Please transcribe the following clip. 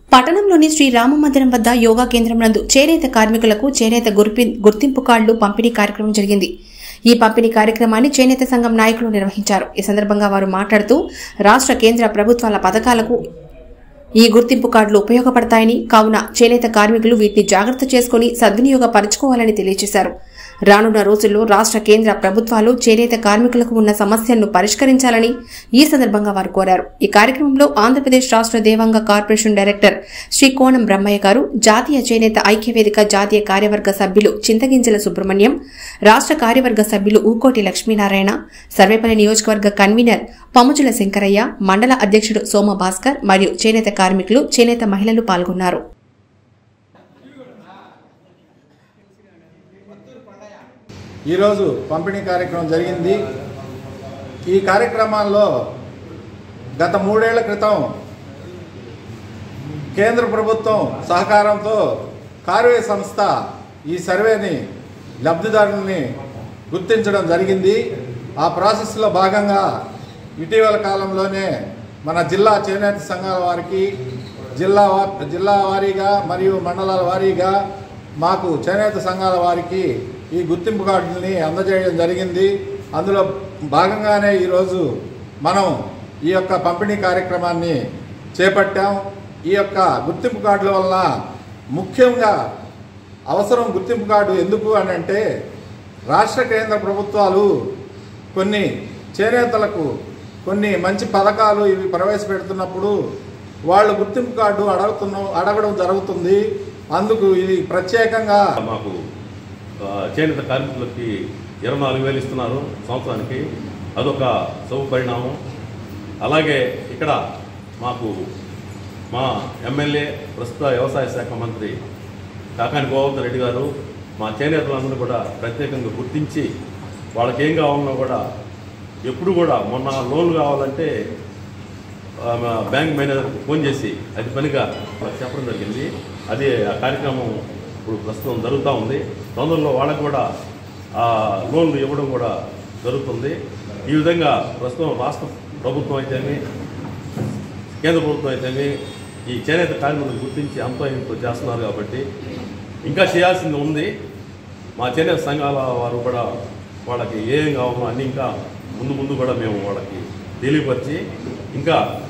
పట్టణంలోని శ్రీ రామ మందిరం వద్ద యోగా కేంద్రం నందు చేనేత కార్మికులకు చేనేత గుర్పి- గుర్తింపు కార్డులు పంపిణీ కార్యక్రమం జరిగింది ఈ పంపిణీ కార్యక్రమాన్ని చేనేత సంఘం నాయకులు నిర్వహించారు ఈ సందర్భంగా వారు మాట్లాడుతూ రాష్ట్ర కేంద్ర ప్రభుత్వాల పథకాలకు ఈ గుర్తింపు కార్డులు ఉపయోగపడతాయని కావున చేనేత కార్మికులు వీటిని జాగ్రత్త చేసుకుని సద్వినియోగపరచుకోవాలని తెలియజేశారు రానున్న రోజుల్లో రాష్ట్ర కేంద్ర ప్రభుత్వాలు చేనేత కార్మికులకు ఉన్న సమస్యలను పరిష్కరించాలని ఈ సందర్భంగా వారు కోరారు ఈ కార్యక్రమంలో ఆంధ్రప్రదేశ్ రాష్ట్ర దేవాంగ కార్పొరేషన్ డైరెక్టర్ శ్రీ కోణం బ్రహ్మయ్య గారు జాతీయ చేనేత ఐక్యవేదిక జాతీయ కార్యవర్గ సభ్యులు చింతగింజల సుబ్రహ్మణ్యం రాష్ట్ర కార్యవర్గ సభ్యులు ఊకోటి లక్ష్మీనారాయణ సర్వేపల్లి నియోజకవర్గ కన్వీనర్ పముచుల శంకరయ్య మండల అధ్యక్షుడు సోమ భాస్కర్ మరియు చేనేత కార్మికులు చేనేత మహిళలు పాల్గొన్నారు ఈరోజు పంపిణీ కార్యక్రమం జరిగింది ఈ కార్యక్రమాల్లో గత మూడేళ్ల క్రితం కేంద్ర ప్రభుత్వం సహకారంతో కార్వే సంస్థ ఈ సర్వేని లబ్ధిదారులని గుర్తించడం జరిగింది ఆ ప్రాసెస్లో భాగంగా ఇటీవల కాలంలోనే మన జిల్లా చేనేత సంఘాల వారికి జిల్లా వా- జిల్లా వారీగా మరియు మండలాల వారీగా మాకు చేనేత సంఘాల వారికి ఈ గుర్తింపు కార్డుల్ని అందజేయడం జరిగింది అందులో భాగంగానే ఈరోజు మనం ఈ యొక్క పంపిణీ కార్యక్రమాన్ని చేపట్టాం ఈ యొక్క గుర్తింపు కార్డుల వల్ల ముఖ్యంగా అవసరం గుర్తింపు కార్డు ఎందుకు అని అంటే రాష్ట్ర కేంద్ర ప్రభుత్వాలు కొన్ని చేనేతలకు కొన్ని మంచి పథకాలు ఇవి ప్రవేశపెడుతున్నప్పుడు వాళ్ళు గుర్తింపు కార్డు అడుగుతున్న అడగడం జరుగుతుంది అందుకు ఇది ప్రత్యేకంగా మాకు ఆ, చేనేత కార్మికులకి ఇరవై నాలుగు వేలు ఇస్తున్నారు సంవత్సరానికి అదొక శుభ పరిణామం అలాగే ఇక్కడ మాకు మా ఎమ్మెల్యే ప్రస్తుత వ్యవసాయ శాఖ మంత్రి కాకాని గోవర్ధన్ రెడ్డి గారు మా చేనేతలందరూ కూడా ప్రత్యేకంగా గుర్తించి వాళ్ళకి ఏం కావాలన్నా కూడా ఎప్పుడు కూడా మొన్న లోన్ కావాలంటే ఆ, మా బ్యాంక్ మేనేజర్కి ఫోన్ చేసి అది పనిగా వాళ్ళకి చెప్పడం జరిగింది అది ఆ కార్యక్రమం ఇప్పుడు ప్రస్తుతం జరుగుతూ ఉంది తొందరలో వాళ్ళకు కూడా ఆ లోన్లు ఇవ్వడం కూడా జరుగుతుంది ఈ విధంగా ప్రస్తుతం రాష్ట్ర ప్రభుత్వం అయితేనే కేంద్ర ప్రభుత్వం అయితేనే ఈ చేనేత కార్మికులను గుర్తించి అంతో ఇంతో చేస్తున్నారు కాబట్టి ఇంకా చేయాల్సింది ఉంది మా చేనేత సంఘాల వారు కూడా వాళ్ళకి ఏం కావాలో అన్ని ఇంకా ముందు ముందు కూడా మేము వాళ్ళకి తెలియపరిచి ఇంకా